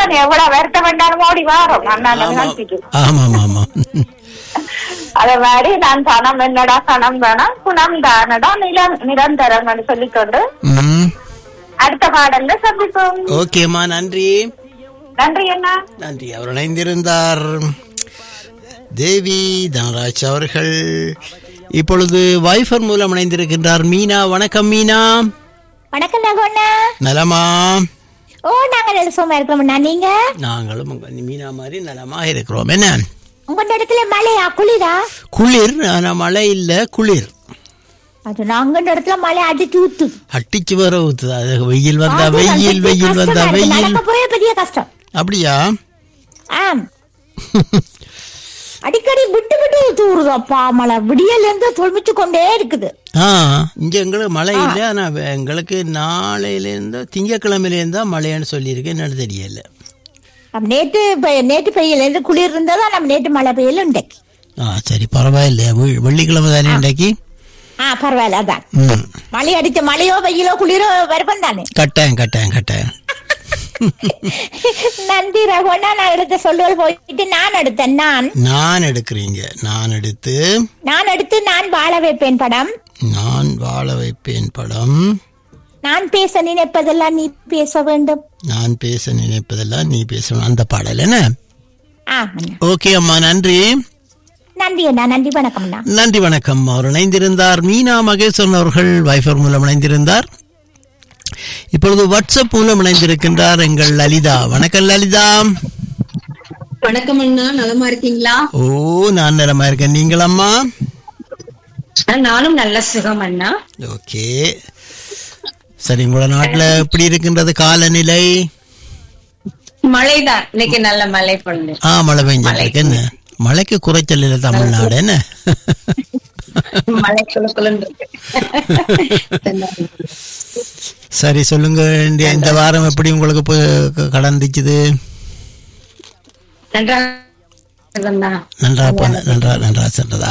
தானே எவ்வளவு வருத்தம் வேண்டாலும் ஓடி வாரோம் அண்ணாண்ட ஆமா நிகழ்ச்சிக்கு ஆமாம் ஆமாம் அதே மாதிரி நான் பணம் என்னடா பணம் வேணாம் குணம் தானடா நிலம் நிரந்தரம் சொல்லிக்கொண்டு ம் அடுத்த பாடல்ல சந்திப்போம் ஓகேம்மா நன்றி நன்றி அண்ணா நன்றி அவர் இணைந்திருந்தார் தேவி தனராஜ் அவர்கள் இப்பொழுது வைஃபர் மூலம் இணைந்திருக்கின்றார் மீனா வணக்கம் மீனா வணக்கம் நகோண்ணா நலமா ஓ நாங்க நல்ல சும்மா இருக்கிறோம்ண்ணா நீங்க நாங்களும் உங்க மீனா மாதிரி நலமா இருக்கிறோம் என்ன உங்க இடத்துல மழையா குளிரா குளிர் ஆனா மழை இல்ல குளிர் அது நாங்க இந்த இடத்துல மழை அடிச்சு ஊத்து அட்டிச்சு வர ஊத்துது அது வெயில் வந்தா வெயில் வெயில் வந்தா வெயில் நடக்க போய பெரிய கஷ்டம் அப்படியா ஆம் அடிக்கடி விட்டு விட்டு தூருதப்பா மழை விடியல இருந்து தொழிச்சு கொண்டே இருக்குது ஆ இங்க எங்களுக்கு மழை இல்லை ஆனா வெ- எங்களுக்கு நாளையில இருந்து திங்கக்கிழமையில இருந்தா மழைன்னு சொல்லியிருக்கேன் என்னன்னு தெரியல நம்ம நேற்று பெ- நேற்று பெய்யல இருந்து குளிர் இருந்ததா நம்ம நேற்று மழை பெய்யல இன்றைக்கு ஆ சரி பரவாயில்ல வெ- வெள்ளிக்கிழமை தானே இன்றைக்கு ஆ பரவாயில்ல அதான் ம் மழை அடிச்ச மழையோ வெயிலோ குளிரோ வருவம் தானே கட்டாயம் கட்டாயம் கட்டாயம் நன்றி ரகுவண்ணா நான் எடுத்த சொல்லுவல் போயிட்டு நான் எடுத்தேன் நான் நான் எடுக்கிறீங்க நான் எடுத்து நான் எடுத்து நான் வாழ வைப்பேன் படம் நான் வாழ வைப்பேன் படம் நான் பேச நினைப்பதெல்லாம் நீ பேச வேண்டும் நான் பேச நினைப்பதெல்லாம் நீ பேசணும் அந்த பாடல் என்ன ஆ ஓகே அம்மா நன்றி நன்றி அண்ணா நன்றி வணக்கம் அண்ணா நன்றி வணக்கம் அவர் இணைந்திருந்தார் மீனா மகேஸ்வரன் அவர்கள் வைஃபர் மூலம் இணைந்திருந்தார் இப்பொழுது வாட்ஸ்அப் மூலம் இணைந்திருக்கின்றார் எங்கள் லலிதா வணக்கம் லலிதா வணக்கம் அண்ணா நலமா இருக்கீங்களா ஓ நான் நலமா இருக்கேன் நீங்களம்மா ஆ, நானும் நல்ல சுகம் அண்ணா ஓகே சரி உங்களோட நாட்டுல எப்படி இருக்கின்றது காலநிலை மழைதான் இன்னைக்கு நல்ல மழை பொண்ணு ஆ மழை பெஞ்சிருக்கு என்ன மழைக்கு குறைச்சல் இல்லை தமிழ்நாடு என்ன மழை குழுக்குழுன்னு இருக்கு சரி சொல்லுங்க இந்த- இந்த வாரம் எப்படி உங்களுக்கு போ- கடந்துச்சுது நன்றா அண்ணா நன்றா போன நன்றா நன்றா சென்றதா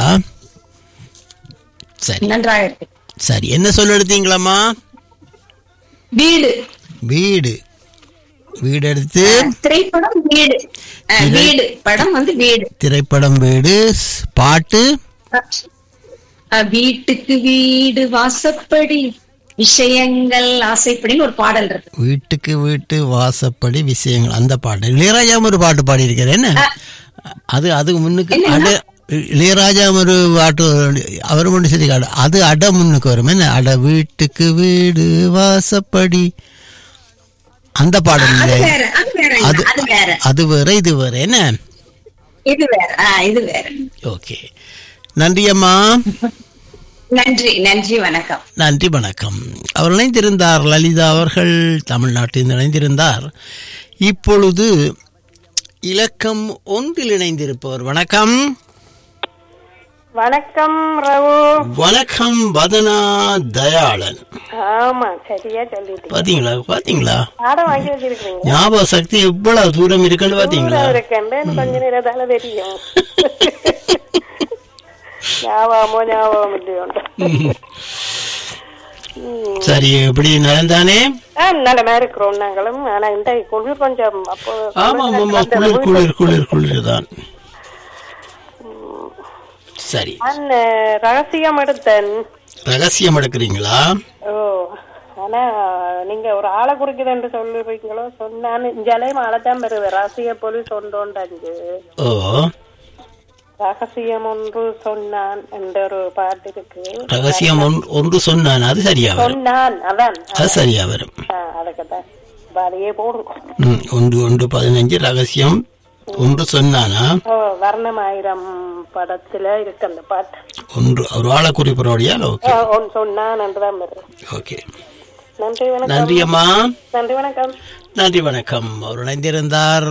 சரி நன்றாக இருக்கு சரி என்ன சொல்ல எடுத்தீங்களாம்மா வீடு வீடு வீடு எடுத்து திரைப்படம் வீடு ஆ, வீடு படம் வந்து வீடு திரைப்படம் வீடு ஸ்- பாட்டு ஆ, வீட்டுக்கு வீடு வாசப்படி விஷயங்கள் ஆசைப்படின்னு ஒரு பாடல் இருக்கு வீட்டுக்கு வீட்டு வாசப்படி விஷயங்கள் அந்த பாட்டு இளையராஜா ஒரு பாட்டு பாடி இருக்கிறேன் என்ன அது அது முன்னுக்கு அட இளையராஜா ஒரு பாட்டு அவர் மட்டும் சரி காடு அது அட முன்னுக்கு வரும் என்ன அட வீட்டுக்கு வீடு வாசப்படி அந்த பாடல் அது இல்லை வேற அது வேற அது அண்ணா, அது வேற அது வேற இது வேற என்ன இது வேற ஆ, இது வேற ஓகே நன்றி அம்மா நன்றி நன்றி வணக்கம் நன்றி வணக்கம் அவர் இணைந்திருந்தார் லலிதா அவர்கள் தமிழ்நாட்டில் இணைந்திருந்தார் இப்பொழுது இலக்கம் ஒன்றில் இணைந்திருப்பவர் வணக்கம் வணக்கம் ரவு வணக்கம் வதனா தயாளன் ஆமா சரியா சொல்லிட்டு பாத்தீங்களா பாத்தீங்களா பாடம் வாங்கி வச்சிருக்கீங்க ஞாபக சக்தி எவ்வளவு தூரம் இருக்குன்னு பாத்தீங்களா இருக்கேன் கொஞ்ச நேரத்தால தெரியும் ஞாபகமோ ஞாபகம் இல்லையோண்டு சரி எப்படி நடந்தானே ஆ நல்லமா இருக்கிறோம் நாங்களும் ஆனா இந்த குளிர் கொஞ்சம் அப்போ ஆமா ஆமா குளிர் குளிர் குளிர் குளிர் தான் சரி நான் ரகசியம் எடுத்தேன் ரகசியம் எடுக்கிறீங்களா ஓ ஆனா நீங்க ஒரு ஆளை குறிக்குதுன்னு சொல்லுறீங்களோ சொன்னான்னு இஞ்சாலையும் ஆளைத்தான் பெறுவேன் ரகசிய போலீஸ் ஒன்றோண்டாஞ்சு ஓ ரகசியம் ஒன்று சொன்னான் என்ற ஒரு பாட்டு இருக்கு ரகசியம் ஒன்- ஒன்று சொன்னான் அது சரியா வரும் சொன்னான் அதான் அது சரியா வரும் அதுக்குதான் இப்ப அதையே போடுறோம் ம், ஒன்று ஒன்று பதினஞ்சு ரகசியம் ஒன்று சொன்னானா ஓ வர்ணமாயிரம் படத்துல இருக்கு அந்த பாட்டு ஒன்று ஒரு ஆளை குறிப்பிடோடையா ஓகே ஓ, ஒன்று சொன்னான் என்றுதான் வருது ஓகே நன்றி வணக்கம் நன்றி அம்மா நன்றி வணக்கம் நன்றி வணக்கம் அவர் இணைந்திருந்தார்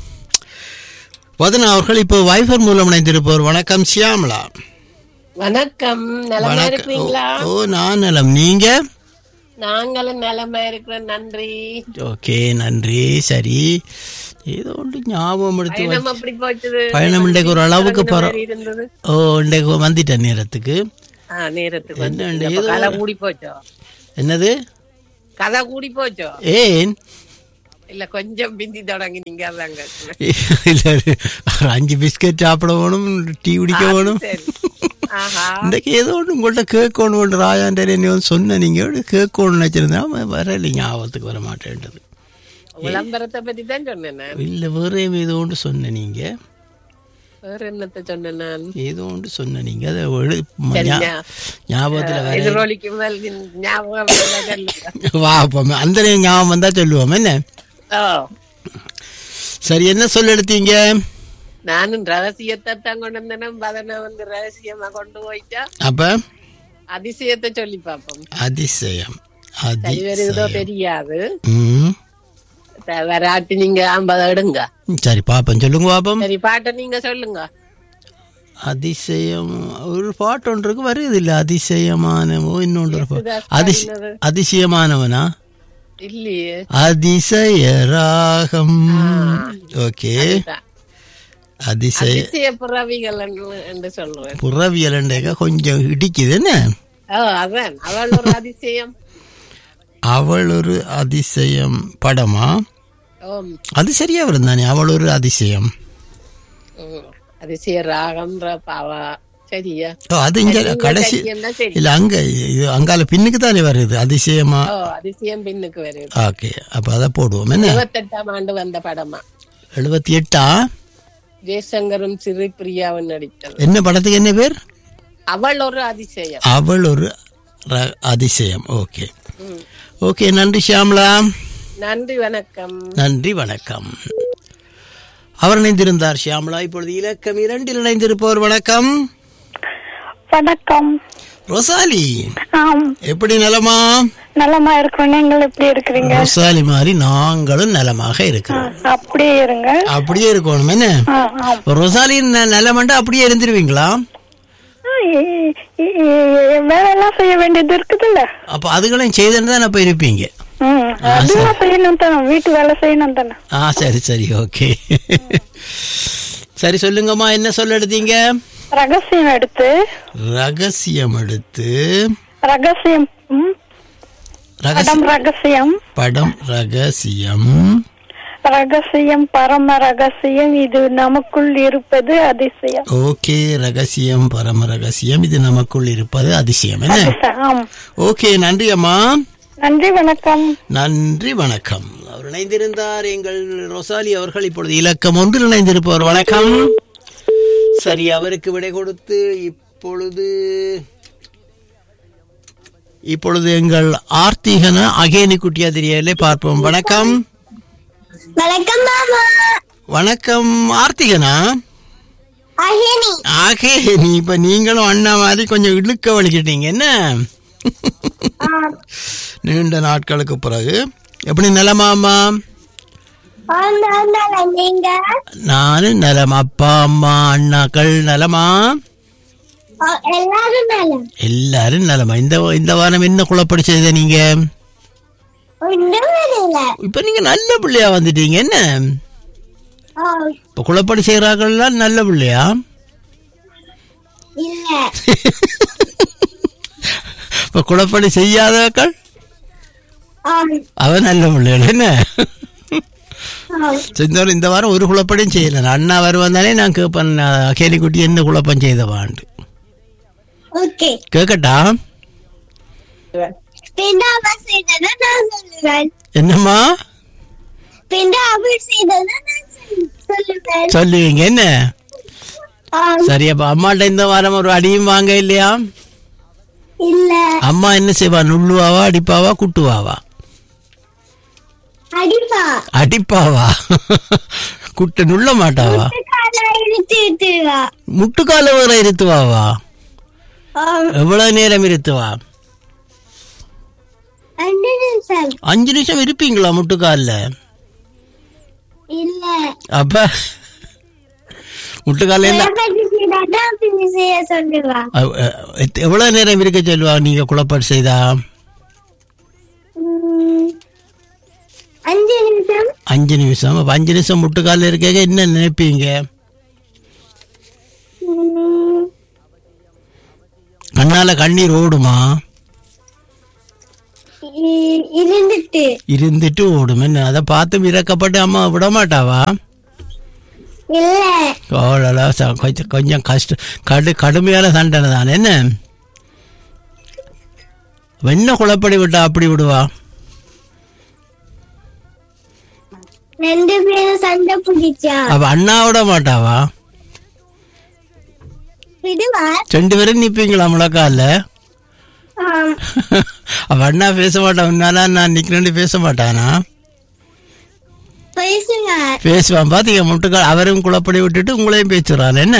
வதனா அவர்கள் இப்போ வைஃபர் மூலம் இணைந்திருப்பவர் வணக்கம் சியாமலா வணக்கம் நலமா வணக்கம் இருக்கிறீங்களா ஓ நான் நலம் நீங்க நாங்களும் நலமா இருக்கிறோம் நன்றி ஓகே நன்றி சரி ஏதோ ஒன்று ஞாபகம் எடுத்து பயணம் வச்சு- அப்படி போச்சுது பயணம் இன்றைக்கு ஒரு அளவுக்கு தொடங்கின பரவ மாதிரி இருந்தது ஓ இன்றைக்கு வந்துட்டேன் நேரத்துக்கு ஆ, நேரத்துக்கு என்ன வந்து ஏதோ- கதை கூடி போச்சோ என்னது கதை கூடி போச்சோ ஏன் இல்ல கொஞ்சம் பிந்தி தொடங்கி நீங்க அதாங்க இல்ல ஒரு அஞ்சு பிஸ்கட் சாப்பிட வேணும் டீ குடிக்க வேணும் சரி ஆஹா இன்றைக்கு ஏதோ ஒன்று உங்கள்கிட்ட கேட்கணும் ராஜாண்டர் நீ வந்து சொன்ன நீங்கள் கேட்கணும்னு நினச்சிருந்தா வரல ஞாபகத்துக்கு வர மாட்டேன்றது விளம்பரத்தை பத்தி தான் சொன்னேன் நான் இல்லை வேற ஏதோ ஒன்று சொன்ன நீங்கள் வேற என்னத்த சொன்னேன் நான் ஏதோ ஒன்று சொன்ன நீங்கள் அதை எழு சரி, ஞா- ஞா- ஞாபகத்தில் வர எதிரொலிக்கும் மேல் ஞாபகம் இல்லை சொல்லுங்க. வா அப்போ அந்த நேரம் ஞாபகம் வந்தால் சொல்லுவோம் என்ன ஓ சரி என்ன சொல்ல எடுத்தீங்க நானும் ரகசியத்தை தான் கொண்டு வந்தேன் பதனை வந்து ரகசியமா கொண்டு போயிட்டா அப்போ அதிசயத்தை சொல்லி பார்ப்போம் அதிசயம் சரி வருதோ அதிசயம் தெரியாது ம் த- வராட்டி நீங்க ஐம்பது எடுங்க சரி பாப்போம் சொல்லுங்க பாப்போம் சரி பாட்டை நீங்க சொல்லுங்க அதிசயம் ஒரு பாட்டு ஒன்று இருக்கு வருது இல்ல அதிசயமானவோ இன்னொன்று ஒரு பாட்டு. யேசுதாஸ் அதிச பாடினது. அதிசயமானவனா இல்லையே அதிசய ராகம் ஓகே அதுதான். அதிசய அதிசய புறவிகள் என்று- என்று சொல்றேன் புறவியல் கொஞ்சம் இடிக்குது என்ன ஓ அதான் அவள் ஒரு அதிசயம் அவள் ஒரு அதிசயம் படமா ஓம் அது சரியா வரும் தானே அவள் ஒரு அதிசயம் ம். அதிசய ராகம்ன்ற பாவா சரியா ஓ அது இங்க நீங்க கடைசி சரியா சரி இல்ல அங்க இது அங்கால பின்னுக்கு தானே வருது அதிசயமா ஓ அதிசயம் பின்னுக்கு வருது ஓகே அப்ப அதை போடுவோம் என்ன இருபத்தெட்டாம் ஆண்டு வந்த படமா எழுபத்தி எட்டா ஜெய்சங்கரும் சிறு பிரியாவும் நடித்தது என்ன படத்துக்கு என்ன பேர் அவள் ஒரு அதிசயம் அவள் ஒரு ர- அதிசயம் ஓகே ஓகே நன்றி ஷியாம்லா நன்றி வணக்கம் நன்றி வணக்கம் அவர் இணைந்திருந்தார் ஷியாம்லா இப்பொழுது இலக்கம் இரண்டில் இணைந்திருப்பவர் வணக்கம் வணக்கம் ரொசாலி ஆம் எப்படி நலமா நலமா இருக்கிறோம் நீங்கள் எப்படி இருக்கிறீங்க ரொசாலி மாதிரி நாங்களும் நலமாக இருக்கிறோம் அப்படியே இருங்க அப்படியே இருக்கணும் என்ன ஆ, ஆம். ரொசாலி ந- நலமண்டா அப்படியே இருந்துருவீங்களா ஆ, இ- இ- இ- வேலை எல்லாம் செய்ய வேண்டியது இருக்குதுல்ல அப்ப அதுகளையும் செய்துன்னு தான் அப்ப இருப்பீங்க ம் அதுவும் செய்யணும் தானே வீட்டு வேலை செய்யணும் தானே ஆ சரி சரி ஓகே சரி சொல்லுங்கம்மா என்ன சொல்ல எடுத்தீங்க ரகசியம் எடுத்து ரகசியம் எடுத்து ரகசியம் ம், ரகசியம் படம் ரகசியம் படம் ரகசியம் ரகசியம் பரம ரகசியம் இது நமக்குள் இருப்பது அதிசயம் ஓகே ரகசியம் பரம ரகசியம் இது நமக்குள் இருப்பது அதிசயம் என்ன ஆம் ஓகே நன்றி அம்மா நன்றி வணக்கம் நன்றி வணக்கம் அவர் இணைந்திருந்தார் எங்கள் ரொசாலி அவர்கள் இப்பொழுது இலக்கம் ஒன்றில் இணைந்திருப்பவர் வணக்கம் சரி அவருக்கு விடை கொடுத்து இப்பொழுது இப்பொழுது எங்கள் ஆர்த்திகன அகேனி குட்டியா தெரியலே பார்ப்போம் வணக்கம் வணக்கம் மாமா வணக்கம் ஆர்த்திகனா அஹேனி ஆகேனி இப்ப நீங்களும் அண்ணா மாதிரி கொஞ்சம் இழுக்க வலிக்கிட்டீங்க என்ன நீண்ட நாட்களுக்கு பிறகு எப்படி நலமாமா நீங்க நானும் நலம் அப்பா அம்மா அண்ணாக்கள் நலமா எல்லாரும் நலம் எல்லாரும் நலமா இந்த இந்த வாரம் என்ன குழப்படி செய்த நீங்க ஒன்றும் வரல இப்ப நீங்க நல்ல பிள்ளையா வந்துட்டீங்க என்ன இப்ப குழப்படி செய்யறாங்கலாம் நல்ல பிள்ளையா இல்ல இப்ப குழப்படி செய்யாதவர்கள் அவ நல்ல பிள்ளைகள் என்ன சரி, இந்த வாரம் இந்த வாரம் ஒரு குழப்படியும் செய்யல நான் அண்ணா வருவாந்தானே நான் கேட்பேன் கேலிக்குட்டி என்ன குழப்பம் செய்தவாண்டு ஓகே கேட்கட்டா பின்ன அவர் செய்ததை நான் சொல்லுவேன் என்னம்மா பின்ன அவர் செய்ததை நான் சொல்லு- சொல்லுவேன் சொல்லுவீங்க என்ன ஆம், சரி அப்ப அம்மாட்ட இந்த வாரம் ஒரு அடியும் வாங்க இல்லையா இல்ல அம்மா என்ன செய்வா நுள்ளுவாவா அடிப்பாவா குட்டுவாவா அடிப்பா அடிப்பாவா குட்ட நுள்ள மாட்டாவா கால இழுத்து விட்டுருவா முட்டுக்கால வேற இருத்துவாவா ஆம், எவ்வளவு நேரம் இருத்துவா அஞ்சு நிமிஷம் அஞ்சு நிமிஷம் இருப்பீங்களா முட்டுக்கால்ல இல்ல அப்ப முட்டுக்கால என்ன குழப்படி செய்தாதான் பின்ன செய்ய சொல்லுவா அ- அ- எத்- எவ்வளவு நேரம் இருக்க சொல்லுவா நீங்க குழப்பாடு செய்தா ம், அஞ்சு நிமிஷம் அஞ்சு நிமிஷம் அப்ப அஞ்சு நிமிஷம் முட்டுக்கால இருக்க என்ன நினைப்பீங்க ம், கண்ணால கண்ணீர் ஓடுமா இ- இருந்துட்டு இருந்துட்டு ஓடும் என்ன அதை பார்த்து இறக்கப்பட்டு அம்மா விட மாட்டாவா இல்ல அவ்வளோ கொஞ்சம் கொஞ்சம் கஷ்டம் கடு கடுமையான தண்டனை தான் என்ன அவ என்ன குழப்படி விட்டா அப்படி விடுவா ரெண்டு பேரும் சண்டை பிடிச்சா அவ அண்ணா விட மாட்டாவா விடுவார் ரெண்டு பேரும் நிப்பீங்களா முழக்கால ஆம். அவ அண்ணா பேச மாட்டான் நான் நிக்கிறேன் பேச மாட்டானா பேசுவார் பேசுவான் பாத்தீங்க முட்டுக்கால் அவரும் குழப்படி விட்டுட்டு உங்களையும் பேசுறான் என்ன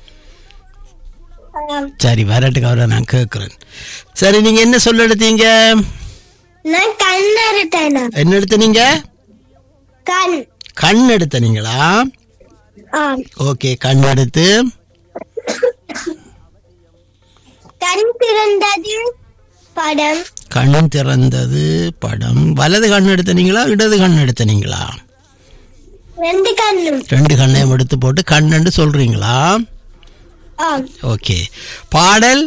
ஆம். சரி வரட்டுக்கு அவரை நான் கேட்குறேன் சரி நீங்க என்ன சொல்ல எடுத்தீங்க நான் கண் எடுத்தேனா என்ன எடுத்தீங்க கண் கண் எடுத்தனீங்களா ஆம் ஓகே கண் எடுத்து கண் திறந்தது படம் கண் திறந்தது படம் வலது கண் எடுத்தனீங்களா இடது கண் எடுத்தனீங்களா ரெண்டு கண்ணும் ரெண்டு கண்ணையும் எடுத்து போட்டு கண்ணுன்னு சொல்றீங்களா ஆம் ஓகே பாடல்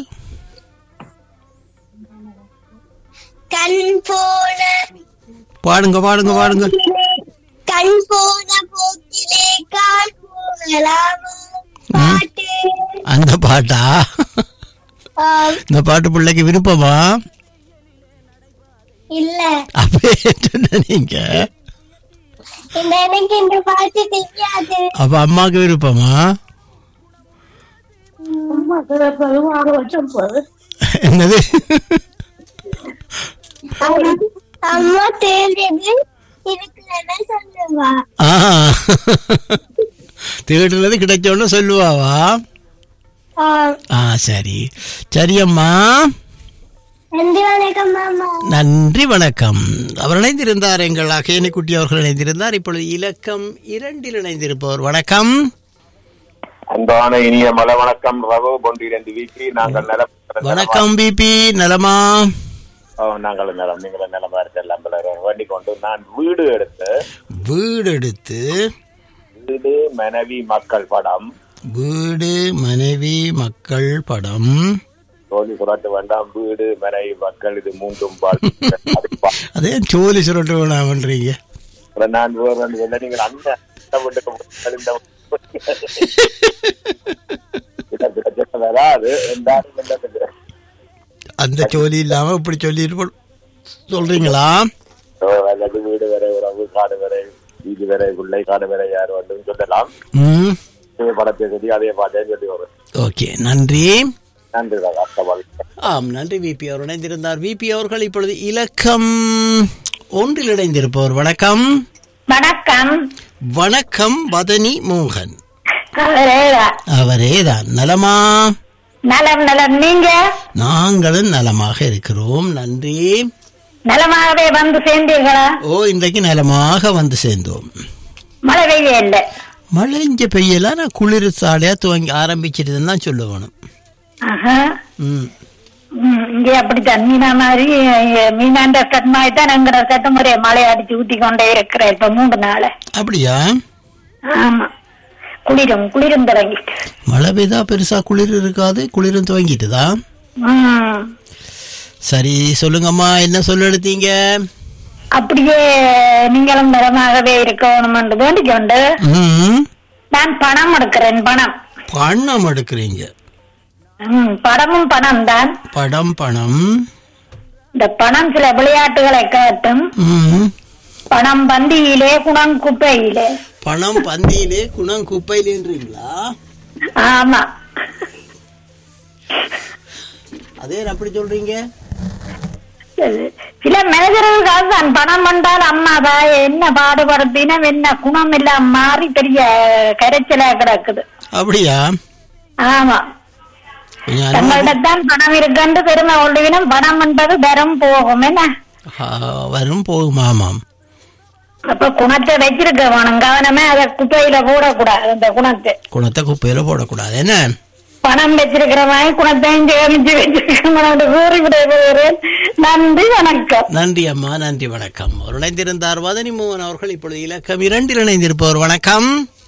கண் போன பாடுங்க பாடுங்க பாடுங்க கண் போன போக்கிலே கால் போகலாமா பாட்டு அந்த பாட்டா ஆம். இந்த பாட்டு பிள்ளைக்கு விருப்பமா இல்ல அப்படியே சொன்ன நீங்க இந்த எனக்கு இந்த பாட்டு தெரியாது அப்ப அம்மாக்கு விருப்பமா என்னது அம்மா தெரியுது இருக்கிறத சொல்லுவா ஆ தேடுறது கிடைச்சோன்னு சொல்லுவாவா ஆம். ஆ சரி சரி அம்மா நன்றி வணக்கம் மாமா நன்றி வணக்கம் அவர் இணைந்திருந்தார் எங்கள் அகேனிக்குட்டி அவர்கள் இணைந்திருந்தார் இப்பொழுது இலக்கம் இரண்டில் இணைந்திருப்பவர் வணக்கம் அன்பான இனிய மல வணக்கம் ரகு பொன்றிரண்டு வீக்கி நாங்கள் நலம் வணக்கம் பிபி நலமா ஓ, நாங்கள் நலம் நீங்களும் நலமா இருக்கலாம் வேண்டிக் கொண்டு நான் வீடு எடுத்து வீடு எடுத்து வீடு மனைவி மக்கள் படம் வீடு மனைவி மக்கள் படம் தோல்வி குறாட்டு வேண்டாம் வீடு மனைவி மக்கள் இது மூன்றும் பால் அது பா- அதே சோலி சுரட்டு வேணாமன்றீங்க அப்புறம் நான் வேறு ரெண்டு சொல்ல நீங்கள் அந்த அந்த வீட்டுக்கு முன்னாடி இந்த இதை பிரச்சனை வராது என்றாலும் என்னது அந்த சோலி இல்லாம இப்படி சொல்லிட்டு சொல்றீங்களா ஓ, அல்லது வீடு வரை உறவு காடு வரை வீடு வரை பிள்ளை காடு வரை யார் வேண்டும் சொல்லலாம் ம் இதே படத்தை சொல்லி அதே பாட்டே சொல்லி வரும் ஓகே நன்றி நன்றி அர்த்தவாள் ஆம் நன்றி விபி அவர் இணைந்திருந்தார் விபி அவர்கள் இப்பொழுது இலக்கம் ஒன்றில் இணைந்திருப்பவர் வணக்கம் வணக்கம் வணக்கம் வதனி மோகன் அவரேதான். அவரேதான் நலமா நலம் நலம் நீங்க நாங்களும் நலமாக இருக்கிறோம் நன்றி நலமாகவே வந்து சேர்ந்தீர்களா ஓ இன்றைக்கு நலமாக வந்து சேர்ந்தோம் மழை பெய்ய இல்லை மழை இங்க பெய்யல நான் குளிர் சாலையா துவங்கி ஆரம்பிச்சிருதுன்னு தான் சொல்ல வேணும் ஆஹா. ம் ம், இங்கே அப்படித்தான் மீனா மாதிரி அஹ், மீனாண்ட கட் மாதிரி தான் எங்கிற கட்டு முறையை மழை அடிச்சு ஊத்தி கொண்டே இருக்கிற இப்ப மூன்று நாள் அப்படியா ஆமா குளிரும் குளிரும் தொடங்கிட்டு மழை பெய்தா பெருசா குளிர் இருக்காது குளிரும் துவங்கிட்டுதா ம். சரி சொல்லுங்கம்மா என்ன சொல்ல எடுத்தீங்க அப்படியே நீங்களும் நலமாகவே இருக்கணும் என்று வேண்டிக் கொண்டு ம் நான் பணம் எடுக்கிறேன் பணம் பணம் எடுக்கிறீங்க ம், பணமும் பணம் தான் படம் பணம் இந்த பணம் சில விளையாட்டுகளை காட்டும் ம் பணம் பந்தியிலே குணம் குப்பையிலே பணம் பந்தியிலே குணம் குப்பையிலேன்றீங்களா ஆமா அதே அப்படி சொல்றீங்க சில மனிதர்களுக்காக தான் பணம் வந்தால் அம்மாவா என்ன பாடுபடுத்தினம் என்ன குணம் எல்லாம் மாறி பெரிய கரைச்சலா கிடக்குது அப்படியா ஆமா கொஞ்சம் அனுபவம். தங்களிடத்தான் பணம் இருக்குன்னு பெருமை கொள்ளுவினம் பணம் என்பது வரும் போகும் என்ன ஆ, வரும் போகும் ஆமாம் அப்ப குணத்தை வச்சிருக்க வேணும் கவனமே அதை குப்பையில போடக்கூடாது அந்த குணத்தை குணத்தை குப்பையில போடக்கூடாது என்ன பணம் வச்சிருக்கிற மாதிரி குணத்தையும் சேமிச்சு வச்சிருக்கணும் கூறி விடுகிறேன் நன்றி வணக்கம் நன்றி அம்மா நன்றி வணக்கம் அவர் இணைந்திருந்தார் வதனி மோகன் அவர்கள் இப்பொழுது இலக்கம் இரண்டில் இணைந்திருப்பவர் வணக்கம்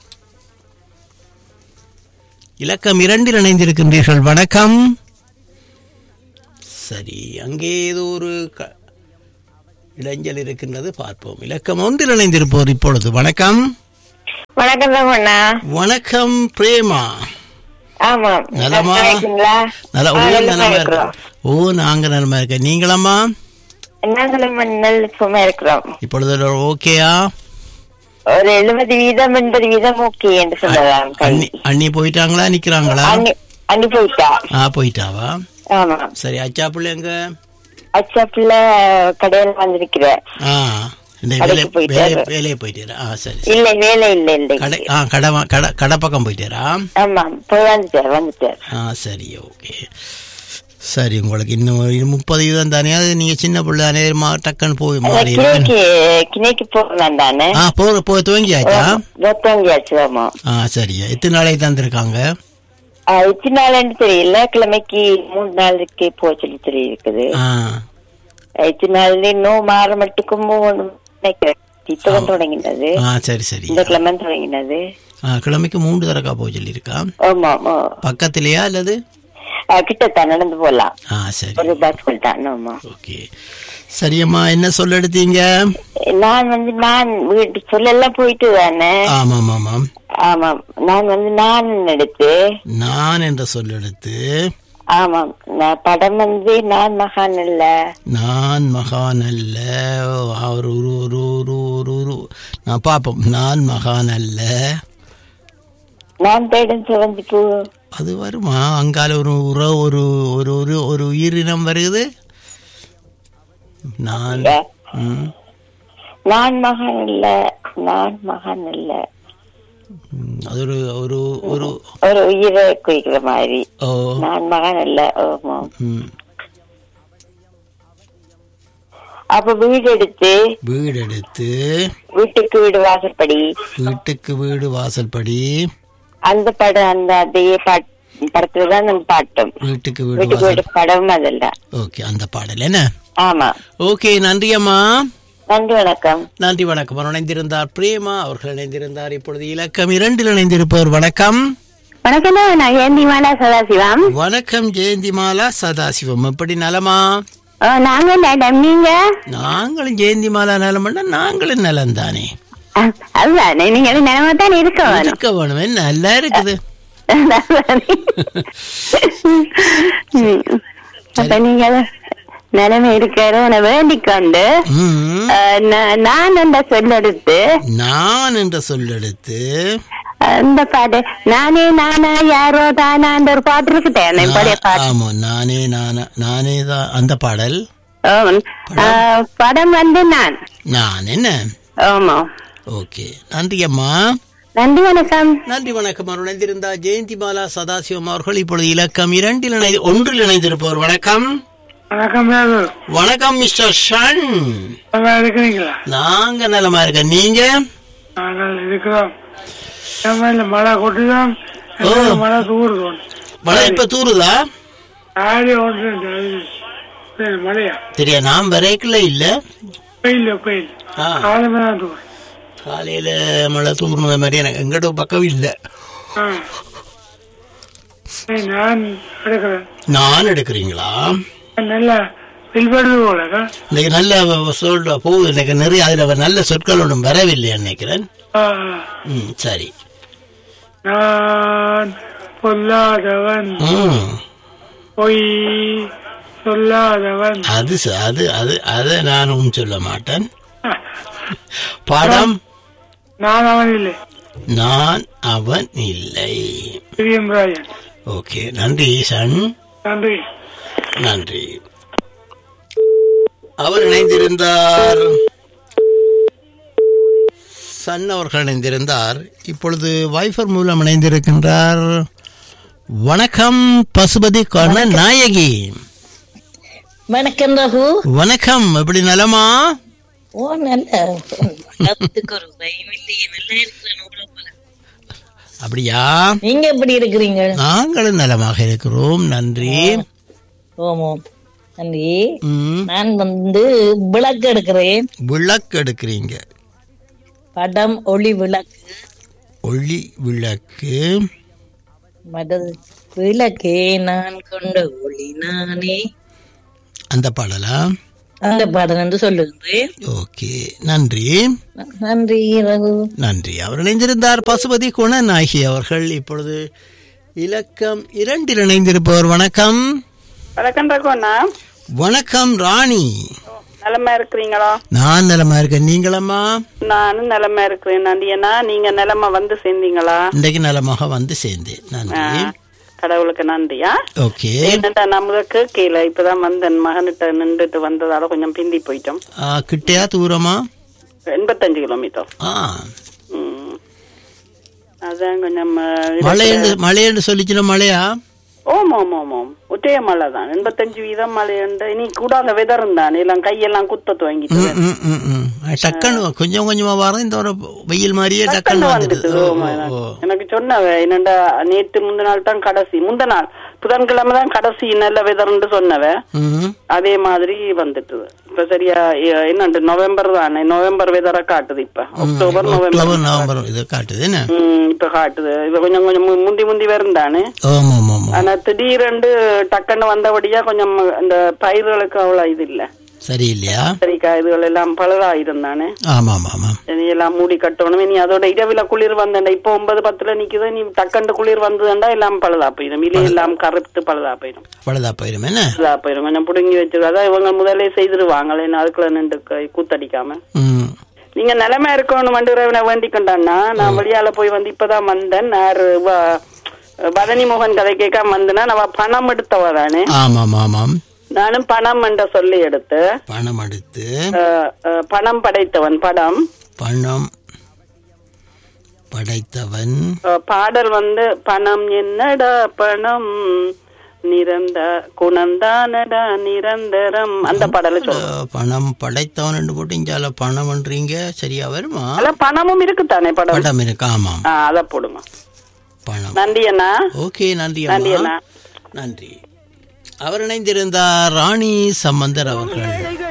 இலக்கம் இரண்டில் இணைந்திருக்கின்றீர்கள் வணக்கம் சரி அங்கே ஏதோ ஒரு க- இளைஞர் இருக்கின்றது பார்ப்போம் இலக்கம் ஒன்றில் இணைந்திருப்போர் இப்பொழுது வணக்கம் வணக்கம் தான் அண்ணா வணக்கம் பிரேமா ஆமா நலமா? நல்லா இருக்கீங்களா? நல்ல ஆ, ஓ நல்லா நலமா இருக்கிறோம். இருக்க ஓ நாங்க நலமா இருக்க நீங்களம்மா நாங்களும் நல்ல சும்மா இருக்கிறோம் இப்பொழுது ஓகேயா ஒரு எழுபது வீதம் எண்பது வீதம் ஓகே என்று சொல்லலாம் அண்ணி அண்ணி போயிட்டாங்களா நிக்கிறாங்களா அன்னி அன்னி போயிட்டா ஆ போயிட்டாவா ஆமா சரி அச்சா பிள்ளை எங்க அச்சா பிள்ளை கடையில வந்திருக்கிற ஆ இந்த கடைக்கு வேலை போயிட்டாரு. வேலை வேலையை போயிட்டாரா ஆ சரி சரி. இல்ல வேலை இல்ல இல்ல கடை ஆ கடை வா- கடை கடை பக்கம் போயிட்டாரா ஆமா போய் வந்துட்டார் வந்துட்டார் ஆ சரி ஓகே சரி உங்களுக்கு இன்னும் ஒரு முப்பது வீதம் தானே அது நீங்க சின்ன பிள்ளை நேரமா டக்குன்னு போய் மாறி கிணைக்கு கிணைக்கு போறேன் தானே ஆ போ போய் துவங்கியாச்சா தோங்கியாச்சு ஆமா ஆ சரியா எத்தனை நாளைக்கு தந்திருக்காங்க ஆ, எத்தனை நாள்னு தெரியல கிழமைக்கு மூணு நாளுக்கு போக சொல்லி சொல்லி இருக்குது ஆ எத்தனை நாள் இன்னும் மாற மட்டுக்கும் நினைக்கிறேன் இப்பதான் தொடங்கினது ஆ சரி சரி இந்த கிழமை தொடங்கினது ஆ கிழமைக்கு மூன்று தரக்கா போக சொல்லியிருக்கா ஆமா ஆமா பக்கத்திலேயா அல்லது ஆ, கிட்டத்தான் நடந்து போலாம் ஆ சரி ஒரு பஸ் தான் ஆமா ஓகே சரியம்மா என்ன சொல்ல எடுத்தீங்க நான் வந்து நான் வீட்டு சொல்லலாம் போயிட்டு தானே ஆமாம் ஆமாம் ஆமாம் நான் வந்து நான் எடுத்து நான் என்ற சொல் எடுத்து ஆமாம் நான் படம் வந்து நான் மகான் இல்ல நான் மகான் அல்ல ஓ, ஒரு ஒரு ஒரு ஒரு ஒரு ஒரு நான் பார்ப்போம் நான் மகான் அல்ல நான் தேடும் சிவந்தி பூ அது வருமா அங்கால ஒரு உற ஒரு ஒரு ஒரு ஒரு உயிரினம் வருது நான் ம், நான் மகான் இல்ல நான் மகான் இல்ல ம், அது ஒரு ஒரு ஒரு ஒரு உயிரை குறிக்கிற மாதிரி ஓ நான் மகான் இல்ல ஆமா ம், அப்ப வீடு எடுத்து வீடு எடுத்து வீட்டுக்கு வீடு வாசற்படி வீட்டுக்கு வீடு வாசல்படி அந்த படம் அந்த அதே பாட் படத்துலதான் நம்ம பாட்டும் வீட்டுக்கு வீடு வீட்டுக்கு வீடு வாசல் படம் அதெல்லாம் ஓகே அந்த பாடல் என்ன ஆமா ஓகே நன்றி அம்மா நன்றி வணக்கம் நன்றி வணக்கம் அவர் இணைந்திருந்தார் பிரேமா அவர்கள் இணைந்திருந்தார் இப்பொழுது இலக்கம் இரண்டில் இணைந்திருப்பவர் வணக்கம் வணக்கம் நான் ஏந்தி மாலா சதாசிவம் வணக்கம் ஜெயந்திமாலா சதாசிவம் எப்படி நலமா ஓ, நாங்க மேடம் நீங்க நாங்களும் ஜெயந்திமாலா நலம்னா நாங்களும் நலம் தானே அஹ், அதுதான் நீங்க நிலமா தான் இருக்க வேணும் இருக்க வேணும் என்ன நல்லா இருக்குது ம். அப்ப நீங்க நிலைமை இருக்கிறத வேண்டிக் கொண்டு ம், அஹ், நா- நான் அந்த சொல்லெடுத்து நான் என்ற சொல்லெடுத்து அந்த பாட்டு நானே நானா யாரோ தானான்ற ஒரு பாட்டு இருக்குதே பழைய பாட்டு ஆமா நானே நானா நானே தான் அந்த பாடல் ஆமாம். அஹ், படம் வந்து நான் நான் என்ன ஆமா ஓகே நன்றி அம்மா நன்றி வணக்கம் நன்றி வணக்கம் அவர் இணைந்திருந்தார் ஜெயந்திமாலா சதாசிவம் அவர்கள் இப்பொழுது இலக்கம் இரண்டில் இணை ஒன்றில் இணைந்திருப்பவர் வணக்கம் வணக்கம் ராகு வணக்கம் மிஸ்டர் ஷன் நல்லா இருக்கிறீங்களா நாங்க நலமா இருக்க நீங்க நாங்கள் இருக்கிறோம் நம்ம இல்ல மழை கொட்டுதான் ஓ. மழை தூருது ஒன்று மழை இப்ப தூருதா ஆடி ஒன்று இந்த இது. இது மழையா தெரியா நான் வரைக்கல இல்ல பெயில் பெயில் ஆ. காலமே தான் தூரும் காலையில மழை தூர்னது மாதிரி எனக்கு எங்கட பக்கம் இல்ல ஆ. ஏய், நான் எடுக்கிறேன் நான் எடுக்கிறீங்களா நல்லா பில்படுது போல இன்னைக்கு நல்ல சொல்ற போகுது எனக்கு நிறைய அதுல நல்ல சொற்கள் ஒன்றும் வரவில்லை நினைக்கிறேன் ம் சரி நான் பொல்லாதவன் ம் பொய் சொல்லாதவன் அது ச- அது அது அதை நானும் சொல்ல மாட்டேன் பாடம் நான் அவன் இல்லை நான் அவன் இல்லை பிரியம் ராஜன் ஓகே நன்றி சன் நன்றி நன்றி அவர் இணைந்திருந்தார் சன் அவர்கள் இணைந்திருந்தார் இப்பொழுது வைஃபர் மூலம் இணைந்திருக்கின்றார் வணக்கம் பசுபதி கர்ண நாயகி வணக்கம் ரகு வணக்கம் எப்படி நலமா ஓ நல்ல எல்லாத்துக்கும் ஒரு பயம் இல்லையே நல்லா இருக்கிறேன் உங்களை போல. அப்படியா நீங்க எப்படி இருக்கிறீங்க நாங்களும் நலமாக இருக்கிறோம் நன்றி ஓமோம் நன்றி ம், நான் வந்து விளக்கு எடுக்கிறேன் விளக்கு எடுக்கிறீங்க படம் ஒளி விளக்கு ஒளி விளக்கு மற்றது விளக்கே நான் கொண்ட ஒளி நானே அந்த பாடலா அந்த பாடல் என்று சொல்லுகின்றேன் ஓகே நன்றி நன்றி ரகு நன்றி அவர் இணைந்திருந்தார் பசுபதி குணநாயகி அவர்கள் இப்பொழுது இலக்கம் இரண்டில் இணைந்திருப்பவர் வணக்கம் வணக்கம் ரகுண்ணா வணக்கம் ராணி நலமா இருக்கிறீங்களா நான் நலமா இருக்கேன் நீங்களம்மா நானும் நலமா இருக்கிறேன் நந்தியண்ணா நீங்க நிலமா வந்து சேர்ந்தீங்களா இன்றைக்கு நலமாக வந்து சேர்ந்தேன் நன்றி ஆ, கடவுளுக்கு நன்றியா ஓகே என்னடா நம்ம கேட்கல இப்பதான் வந்தேன் மகன்கிட்ட நின்றுட்டு வந்ததால கொஞ்சம் பிந்தி போயிட்டோம் ஆ, கிட்டையா தூரமா எண்பத்தஞ்சு கிலோமீட்டர் ஆ ம். அதான் கொஞ்சம் ஆ, மழையண்டு மழையண்டு சொல்லிச்சுன்னா மழையா ஓம் ஓம் ஓம் ஓம் ஒற்றைய மழை தான் எண்பத்தஞ்சு வீதம் மழை உண்டு நீ கூட அங்க வெதரும் தான் எல்லாம் கையெல்லாம் குத்த துவங்கிட்டு ம், ம், ம், ம். டக்குன்னு கொஞ்சம் கொஞ்சமா வர இந்த ஒரு வெயில் மாதிரியே டக்குன்னு வந்துடுது வந்துட்டு, ஓ, ஆமா, ஓ, ஓ. எனக்கு சொன்னவ என்னடா நேற்று முந்த நாள் தான் கடைசி முந்த நாள் புதன்கிழமை தான் கடைசி நல்ல வெதர்ன்னு சொன்னவ ம். அதே மாதிரி வந்துட்டு இப்ப சரியா எ- என்னண்டு நவம்பர் தானே நவம்பர் வெதரை காட்டுது இப்ப அக்டோபர் அக்டோபர் நவம்பர் நவம்பர் இது காட்டுது என்ன ம், இப்ப காட்டுது இப்ப கொஞ்சம் கொஞ்சம் மு- முந்தி முந்தி வரும் தானே ஆமா ஆமா ஆமா ஆனா திடீரென்று டக்குன்னு வந்தபடியா கொஞ்சம் அந்த பயிர்களுக்கு அவ்வளவு இது இல்ல சரி இல்லையா சரிக்கா இதுகள் எல்லாம் பழுதாயிருந்தானே ஆமா ஆமா ஆமா நீ எல்லாம் மூடி கட்டணும் நீ அதோட இரவில குளிர் வந்தண்டா இப்போ ஒன்பது பத்துல நிக்குது நீ டக்கண்டு குளிர் வந்ததுண்டா எல்லாம் பழுதா போயிடும் இலை எல்லாம் கருத்து பழுதா போயிடும் பழுதா போயிரும் என்ன பழுதா போயிடும் கொஞ்சம் புடுங்கி வச்சிருக்கா அதான் இவங்க முதல்ல செய்திருவாங்களே அதுக்குள்ள நின்று க- கூத்தடிக்காம ம் நீங்க நிலைமை இருக்கணும் மண்டுறவனை வேண்டிக்கொண்டான்னா நான் வெளியால போய் வந்து இப்பதான் வந்தேன் யாரு வ- பதனி மோகன் கதை கேட்காம வந்தேன்னா நான் பணம் எடுத்தவ தானே ஆமாம் ஆமாம் நானும் பணம் என்ற சொல்லி எடுத்து பணம் எடுத்து அஹ், அஹ், பணம் படைத்தவன் படம் பணம் படைத்தவன் அஹ், பாடல் வந்து பணம் என்னடா பணம் நிரந்த குணந்தானடா நிரந்தரம் அந்த பாடலை சொல்லுங்க அஹ், பணம் படைத்தவன் என்று போட்டு இங்கால பணம்ன்றீங்க சரியா வருமா அதுல பணமும் இருக்குத்தானே படம் படம் இருக்கு ஆமாம் ஆ, அத போடுமா பணம் நன்றி அண்ணா ஓகே நன்றி நன்றி அம்மா அண்ணா நன்றி அவர் இணைந்திருந்தார் ராணி சம்பந்தர் அவர்கள்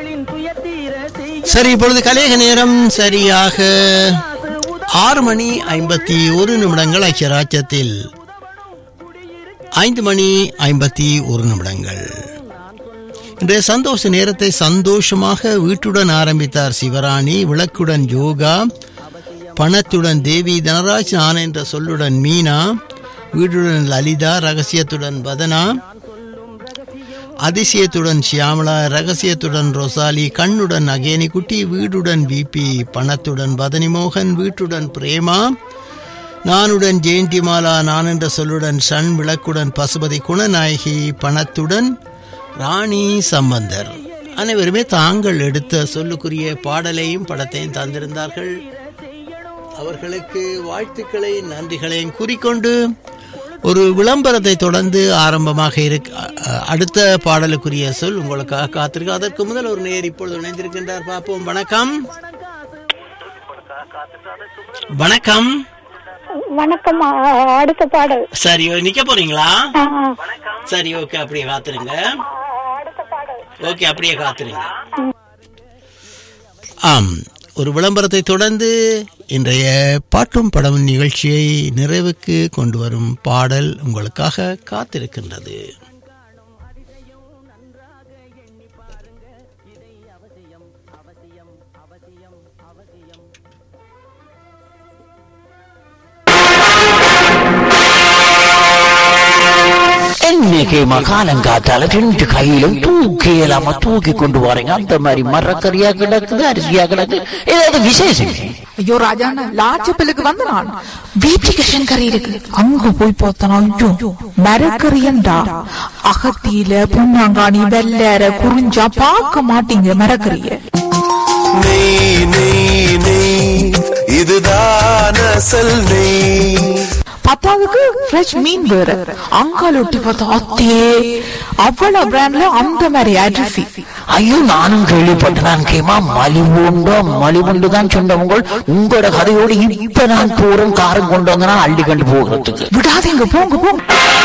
சரி இப்பொழுது கலேக நேரம் சரியாக ஆறு மணி ஐம்பத்தி ஒரு நிமிடங்கள் ஐக்கியராஜ்யத்தில் ஐந்து மணி ஐம்பத்தி ஒரு நிமிடங்கள் இன்றைய சந்தோஷ நேரத்தை சந்தோஷமாக வீட்டுடன் ஆரம்பித்தார் சிவராணி விளக்குடன் யோகா பணத்துடன் தேவி தனராஜ் நான் என்ற சொல்லுடன் மீனா வீடுடன் லலிதா ரகசியத்துடன் வதனா அதிசயத்துடன் ஷியாமளா ரகசியத்துடன் ரொசாலி கண்ணுடன் அகேனிக்குட்டி வீடுடன் விபி பணத்துடன் பதனி மோகன் வீட்டுடன் பிரேமா நானுடன் ஜெயந்திமாலா நான் என்ற சொல்லுடன் சன் விளக்குடன் பசுபதி குணநாயகி பணத்துடன் ராணி சம்பந்தர் அனைவருமே தாங்கள் எடுத்த சொல்லுக்குரிய பாடலையும் படத்தையும் தந்திருந்தார்கள் அவர்களுக்கு வாழ்த்துக்களை நன்றிகளையும் கூறிக்கொண்டு ஒரு விளம்பரத்தை தொடர்ந்து ஆரம்பமாக இருக்கு அ- அடுத்த பாடலுக்குரிய சொல் உங்களுக்காக காத்திருக்கு அதற்கு முதல் ஒரு நேர் இப்பொழுது இணைந்திருக்கின்றார் பார்ப்போம் வணக்கம் வணக்கம் வணக்கம் ஆ, அடுத்த பாடல் சரி நிக்க போறீங்களா ஆ, ஆ. சரி ஓகே அப்படியே காத்துருங்க ஓகே அப்படியே காத்துருங்க ஆம் ஒரு விளம்பரத்தை தொடர்ந்து இன்றைய பாட்டும் படம் நிகழ்ச்சியை நிறைவுக்கு கொண்டு வரும் பாடல் உங்களுக்காக காத்திருக்கின்றது என்னைக்கு மகாலங்காத்தால ரெண்டு கையிலும் தூக்கி இல்லாம தூக்கி கொண்டு வரீங்க அந்த மாதிரி மரக்கறியா கிடக்குது அரிசியா கிடக்கு ஏதாவது விசேஷம் ஐயோ ராஜாண்ணா லாச்சப்பலுக்கு வந்த நான் வீட்டுக்கு கறி இருக்கு அங்க போய் பார்த்தனா ஐயோ மரக்கறியண்டா அகத்தியில பொன்னாங்காணி வெள்ளற குறிஞ்சா பார்க்க மாட்டீங்க மரக்கறிய நெய் நெய் நெய் இதுதான் அசல் நெய் பத்தாவதுக்கு ஃப்ரெஷ் மீன் வேற அங்கால ஒட்டி பார்த்தா அத்தே அவ்வளவு பிராண்ட்ல அந்த மாதிரி அரிசி ஐயோ நானும் கேள்விப்பட்டேன் கேமா மலிவுண்டோ மலிவுண்டு தான் சொன்னவங்க உங்களோட கதையோடு இப்ப நான் போறேன் காரம் கொண்டு வந்தனா அள்ளி கண்டு போகிறதுக்கு விடாதீங்க போங்க போங்க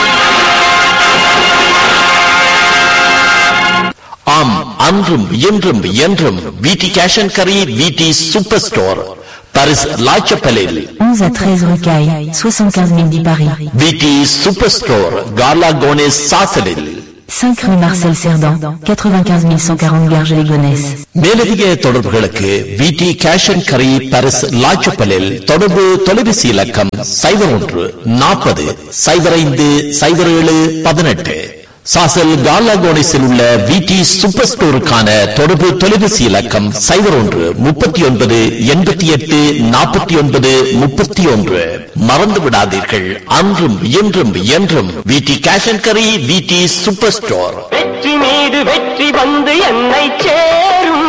ஆம் அன்றும் இன்றும் என்றும் விடி கேஷ் அண்ட் கரி விடி சூப்பர் ஸ்டோர் பாரிஸ் லாச்சப்பலில் 11 à 13 Rocaille, 75 000 dit Paris. விடி சூப்பர் ஸ்டோர் கார்லா கோனேஸ் சாசலில் 5 rue Marcel Cerdan, 95 140 Garges-les-Gonesse. மேலதிக தொடர்புகளுக்கு விடி கேஷ் அண்ட் கரி பாரிஸ் லாச்சப்பலில் தொடர்பு தொலைபேசி இலக்கம் சைபர் ஒன்று நாற்பது சைபர் ஐந்து சைபர் ஏழு பதினெட்டு சாசல் காலாகோனிஸில் உள்ள விடி சூப்பர் ஸ்டோருக்கான தொடர்பு தொலைபேசி இலக்கம் சைபர் ஒன்று முப்பத்தி ஒன்பது எண்பத்தி எட்டு நாற்பத்தி ஒன்பது முப்பத்தி ஒன்று மறந்து விடாதீர்கள் அன்றும் இன்றும் என்றும் விடி கேஷ் அண்ட் கரி விடி சூப்பர் ஸ்டோர் வெற்றி மீது வெற்றி வந்து என்னை சேரும்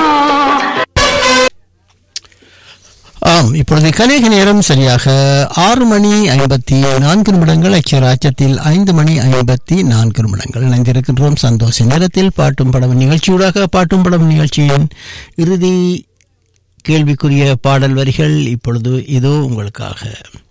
ஆம் இப்பொழுது கலேக நேரம் சரியாக ஆறு மணி ஐம்பத்தி நான்கு நிமிடங்கள் ஐக்கிய ராஜ்யத்தில் ஐந்து மணி ஐம்பத்தி நான்கு நிமிடங்கள் இணைந்திருக்கின்றோம் சந்தோஷ நேரத்தில் பாட்டும் படம் நிகழ்ச்சியூடாக பாட்டும் படம் நிகழ்ச்சியின் இறுதி கேள்விக்குரிய பாடல் வரிகள் இப்பொழுது இதோ உங்களுக்காக